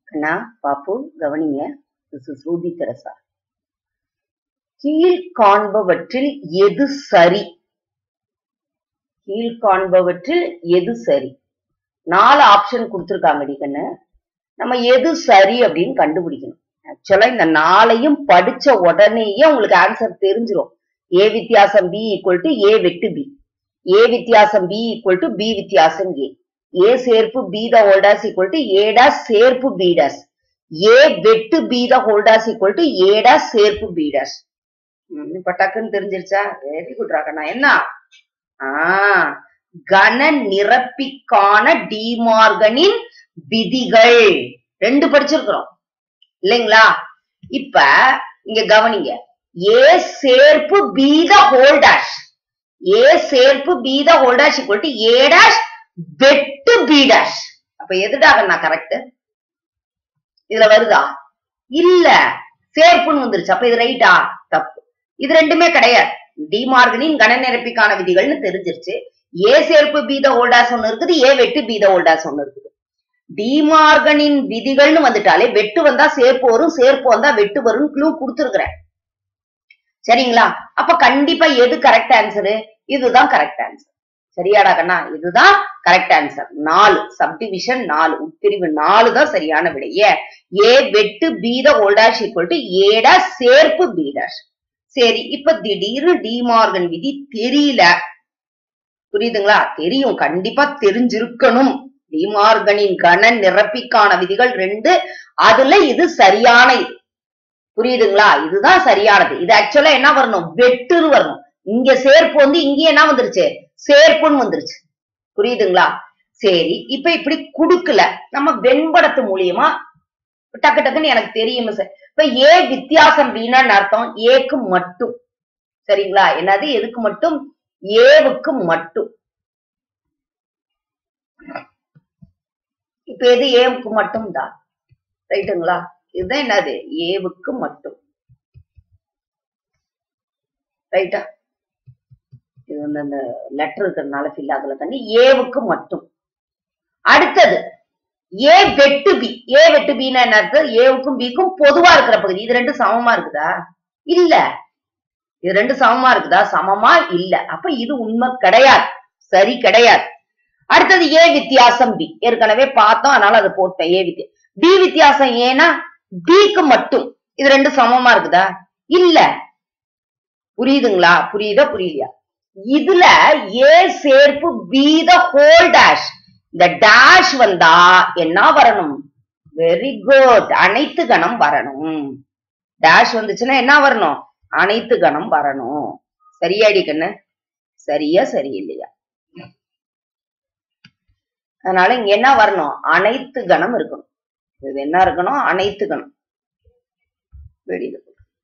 அண்ணா பாப்பு கவனிங்க this is Ruby Teresa கீழ்காண்பவற்றில் எது சரி கீழ்காண்பவற்றில் எது சரி நாலு ஆப்ஷன் கொடுத்துருக்காங்கடி கண்ணு நம்ம எது சரி அப்படின்னு கண்டுபிடிக்கணும் ஆக்சுவலா இந்த நாளையும் படிச்ச உடனேயே உங்களுக்கு ஆன்சர் தெரிஞ்சிரும் ஏ வித்தியாசம் பி ஈக்குவல் டு ஏ வெட்டு பி ஏ வித்தியாசம் பி ஈக்குவல் டு பி வித்தியாசம் ஏ ஏ சேர்ப்பு B the whole dash equal to A dash சேர்ப்பு பி டாஸ் ஏ வெட்டு B the whole dash equal to A dash சேர்ப்பு பி டாஸ் இப்ப டக்குன்னு தெரிஞ்சிருச்சா வெரி குட் ராகண்ணா என்ன ஆஹ் கன நிரப்பிக்கான டிமார்கனின் விதிகள் ரெண்டு படிச்சிருக்கிறோம் இல்லைங்களா இப்ப இங்க கவனிங்க ஏ சேர்ப்பு B the whole dash A சேர்ப்பு B the whole dash equal to A dash வெட்டு பி டேஷ் அப்ப எதுடாக நான் கரெக்ட் இதுல வருதா இல்ல சேர்ப்புன்னு வந்துருச்சு அப்ப இது ரைட்டா தப்பு இது ரெண்டுமே கிடையாது டிமார்கனின் கன நிரப்பிக்கான விதிகள்னு தெரிஞ்சிருச்சு ஏ சேர்ப்பு பி த ஹோல் டேஷ் ஒண்ணு இருக்குது ஏ வெட்டு பி த ஹோல் டேஷ் ஒண்ணு இருக்குது டிமார்கனின் விதிகள்னு வந்துட்டாலே வெட்டு வந்தா சேர்ப்பு வரும் சேர்ப்பு வந்தா வெட்டு வரும் க்ளூ கொடுத்துருக்கிறேன் சரிங்களா அப்ப கண்டிப்பா எது கரெக்ட் ஆன்சரு இதுதான் கரெக்ட் ஆன்சர் சரியாடா கண்ணா இதுதான் கரெக்ட் ஆன்சர் நாலு சப்டிவிஷன் நாலு உட்பிரிவு நாலு தான் சரியான விடை ஏன் ஏ வெட்டு B the whole dash equal to ஏடா சேர்ப்பு பி டாஷ் சரி இப்ப திடீர்னு டிமார்கன் விதி தெரியல புரியுதுங்களா தெரியும் கண்டிப்பா தெரிஞ்சிருக்கணும் டிமார்கனின் கன நிரப்பிக்கான விதிகள் ரெண்டு அதுல இது சரியான இது புரியுதுங்களா இதுதான் சரியானது இது ஆக்சுவலா என்ன வரணும் வெட்டுன்னு வரணும் இங்க சேர்ப்பு வந்து இங்க என்ன வந்துருச்சு சேர்ப்புன்னு வந்துருச்சு புரியுதுங்களா சரி இப்ப இப்படி குடுக்கல நம்ம வெண்படத்து மூலியமா டக்கு டக்குன்னு எனக்கு தெரியும் சார் இப்ப ஏ வித்தியாசம் பீனா அர்த்தம் ஏக்கு மட்டும் சரிங்களா என்னது எதுக்கு மட்டும் ஏவுக்கு மட்டும் இப்ப எது ஏவுக்கு மட்டும் தான் ரைட்டுங்களா இதுதான் என்னது ஏவுக்கு மட்டும் ரைட்டா இது வந்து அந்த லெட்டர் இருக்கிறதுனால ஃபில் ஆகல தண்ணி ஏவுக்கு மட்டும் அடுத்தது ஏ வெட்டு பி ஏ வெட்டு பின்னா என்ன அர்த்தம் ஏவுக்கும் பிக்கும் பொதுவா இருக்கிற பகுதி இது ரெண்டு சமமா இருக்குதா இல்ல இது ரெண்டு சமமா இருக்குதா சமமா இல்ல அப்ப இது உண்மை கிடையாது சரி கிடையாது அடுத்தது ஏ வித்தியாசம் பி ஏற்கனவே பார்த்தோம் அதனால அதை போட்டேன் ஏ வித்தியா பி வித்தியாசம் ஏன்னா பிக்கு மட்டும் இது ரெண்டு சமமா இருக்குதா இல்ல புரியுதுங்களா புரியுதா புரியலையா இதுல ஏ சேர்ப்பு பி த ஹோல் டேஷ் இந்த டேஷ் வந்தா என்ன வரணும் வெரி குட் அனைத்து கணம் வரணும் டேஷ் வந்துச்சுன்னா என்ன வரணும் அனைத்து கணம் வரணும் சரியாடி கண்ணு சரியா சரியில்லையா அதனால இங்க என்ன வரணும் அனைத்து கணம் இருக்கணும் இது என்ன இருக்கணும் அனைத்து கணம் வெளியில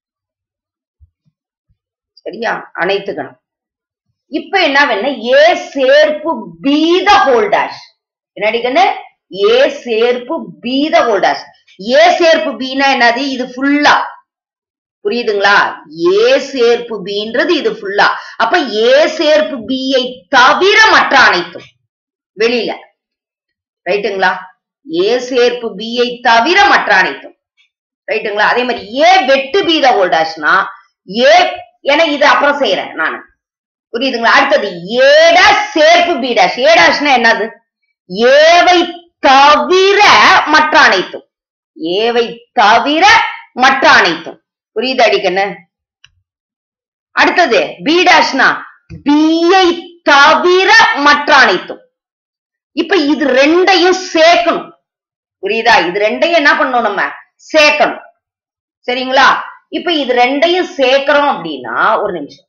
சரியா அனைத்து கணம் இப்ப என்ன வேணும் ஏ சேர்ப்பு பீத ஹோல் டேஷ் என்னடி கண்ணு ஏ சேர்ப்பு பீத ஹோல் டேஷ் ஏ சேர்ப்பு பீனா என்னது இது ஃபுல்லா புரியுதுங்களா ஏ சேர்ப்பு பீன்றது இது ஃபுல்லா அப்ப ஏ சேர்ப்பு பியை தவிர மற்ற அனைத்தும் வெளியில ரைட்டுங்களா ஏ சேர்ப்பு பியை தவிர மற்ற அனைத்தும் ரைட்டுங்களா அதே மாதிரி ஏ வெட்டு பீத ஹோல் டேஷ்னா ஏ என இது அப்புறம் செய்யறேன் நானு புரியுதுங்களா அடுத்தது ஏடா சேர்ப்பு பி டேஷ் ஏ டேஷ்னா என்னது ஏவை தவிர மற்ற அனைத்தும் ஏவை தவிர மற்ற அனைத்தும் புரியுது அடிக்கண்ணு அடுத்தது பி டேஷ்னா பியை தவிர மற்ற அனைத்தும் இப்ப இது ரெண்டையும் சேர்க்கணும் புரியுதா இது ரெண்டையும் என்ன பண்ணணும் நம்ம சேர்க்கணும் சரிங்களா இப்ப இது ரெண்டையும் சேர்க்கிறோம் அப்படின்னா ஒரு நிமிஷம்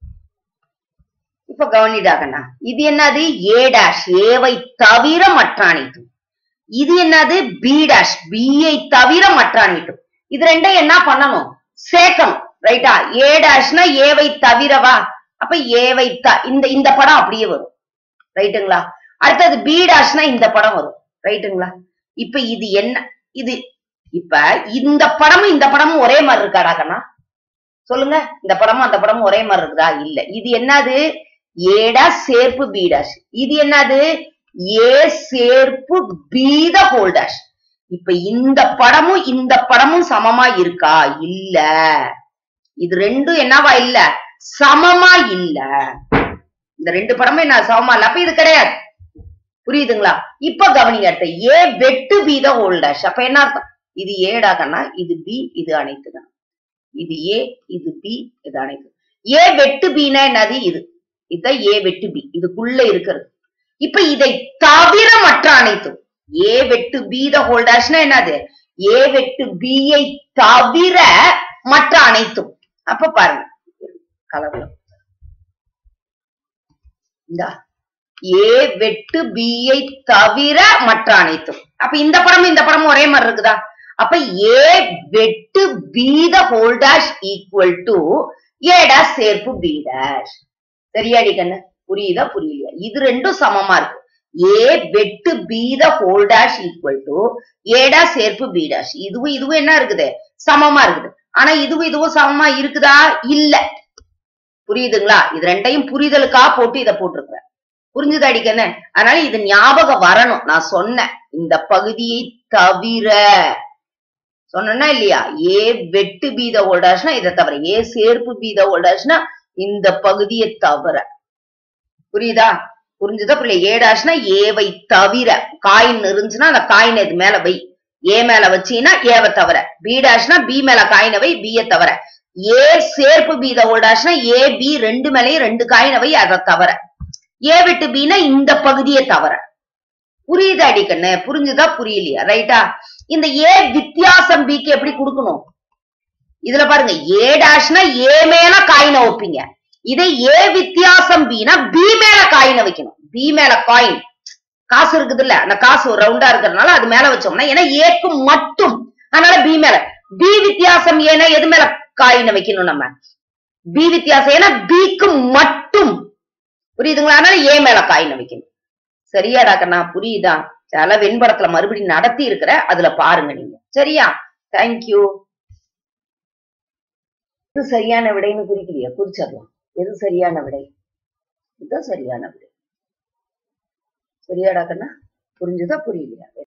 இப்ப கவனிடாகண்ணா இது என்னது ஏ டேஷ் ஏவை தவிர மற்ற அனைத்தும் இது என்னது பி டேஷ் பிஐ தவிர மற்ற அனைத்தும் இது ரெண்டையும் என்ன பண்ணணும் சேர்க்கணும் ரைட்டா ஏ டேஷ்னா ஏவை தவிரவா அப்ப ஏவை த இந்த இந்த படம் அப்படியே வரும் ரைட்டுங்களா அடுத்தது பி டேஷ்னா இந்த படம் வரும் ரைட்டுங்களா இப்ப இது என்ன இது இப்ப இந்த படமும் இந்த படமும் ஒரே மாதிரி இருக்காடா கண்ணா சொல்லுங்க இந்த படமும் அந்த படமும் ஒரே மாதிரி இருக்குதா இல்ல இது என்னது ஏடா சேர்ப்பு பி டாஷ் இது என்னது ஏ சேர்ப்பு பி த ஹோல் டாஷ் இப்ப இந்த படமும் இந்த படமும் சமமா இருக்கா இல்ல இது ரெண்டும் என்னவா இல்ல சமமா இல்ல இந்த ரெண்டு படமும் என்ன சமமா இல்ல அப்ப இது கிடையாது புரியுதுங்களா இப்ப கவனிங்க அடுத்த ஏ வெட்டு பி த ஹோல் டேஷ் அப்ப என்ன அர்த்தம் இது ஏடாகனா இது பி இது அனைத்து இது ஏ இது பி இது அனைத்து ஏ வெட்டு பின்னா என்னது இது இதுதான் ஏ வெட்டு பி இதுக்குள்ள இருக்கிறது இப்ப இதை தவிர மற்ற அனைத்தும் ஏ வெட்டு பி த ஹோல் டேஷ்னா என்னது ஏ வெட்டு பி ஐ தவிர மற்ற அனைத்தும் அப்ப பாருங்க கலர்ல இந்தா ஏ வெட்டு பி ஐ தவிர மற்ற அனைத்தும் அப்ப இந்த படமும் இந்த படமும் ஒரே மாதிரி இருக்குதா அப்ப ஏ வெட்டு B the whole dash equal to A dash சேர்ப்பு பி டேஷ் சரியாடி கண்ணு புரியுதா புரியலையா இது ரெண்டும் சமமா இருக்கு ஏ வெட்டு B the whole dash equal to A dash சேர்ப்பு பி டேஷ் இதுவும் இதுவும் என்ன இருக்குது சமமா இருக்குது ஆனா இதுவும் இதுவும் சமமா இருக்குதா இல்ல புரியுதுங்களா இது ரெண்டையும் புரிதலுக்கா போட்டு இதை போட்டிருக்கிறேன் புரிஞ்சுதா அடிக்கண்ணே அதனால இது ஞாபகம் வரணும் நான் சொன்னேன் இந்த பகுதியை தவிர சொன்னா இல்லையா ஏ வெட்டு பீத ஓல்டாஷ்னா இதை தவிர ஏ சேர்ப்பு பீத ஓல்டாஷ்னா இந்த பகுதியை தவிர புரியுதா புரிஞ்சுதா புரியல ஏடாஷ்னா ஏவை தவிர காயின் இருந்துச்சுன்னா அந்த காயின் இது மேல வை ஏ மேல வச்சீங்கன்னா ஏவை தவிர பி டாஷ்னா பி மேல காயினை வை பிய தவிர ஏ சேர்ப்பு பீத ஓல்டாஷ்னா ஏ பி ரெண்டு மேலயும் ரெண்டு காயினை வை அதை தவிர ஏ விட்டு பின்னா இந்த பகுதியை தவிர புரியுதா அடிக்கண்ணு புரிஞ்சுதா புரியலையா ரைட்டா இந்த ஏ வித்தியாசம் பிக்கு எப்படி கொடுக்கணும் இதுல பாருங்க ஏ டாஷ்னா ஏ மேல காயினை வைப்பீங்க இதே ஏ வித்தியாசம் பினா பி மேல காயினை வைக்கணும் பி மேல காயின் காசு இருக்குது இல்ல அந்த காசு ஒரு ரவுண்டா இருக்கிறதுனால அது மேல வச்சோம்னா ஏன்னா ஏக்கு மட்டும் அதனால பி மேல பி வித்தியாசம் ஏன்னா எது மேல காயினை வைக்கணும் நம்ம பி வித்தியாசம் ஏன்னா பிக்கு மட்டும் புரியுதுங்களா அதனால ஏ மேல காயினை வைக்கணும் சரியாடா கண்ணா புரியுதா சில வெண்படத்துல மறுபடியும் நடத்தி இருக்கிற அதுல பாருங்க நீங்க சரியா தேங்க்யூ இது சரியான விடைன்னு குறிக்கலையா குறிச்சிடலாம் எது சரியான விடை இதுதான் சரியான விடை சரியாடா கண்ணா புரிஞ்சுதா புரியலையா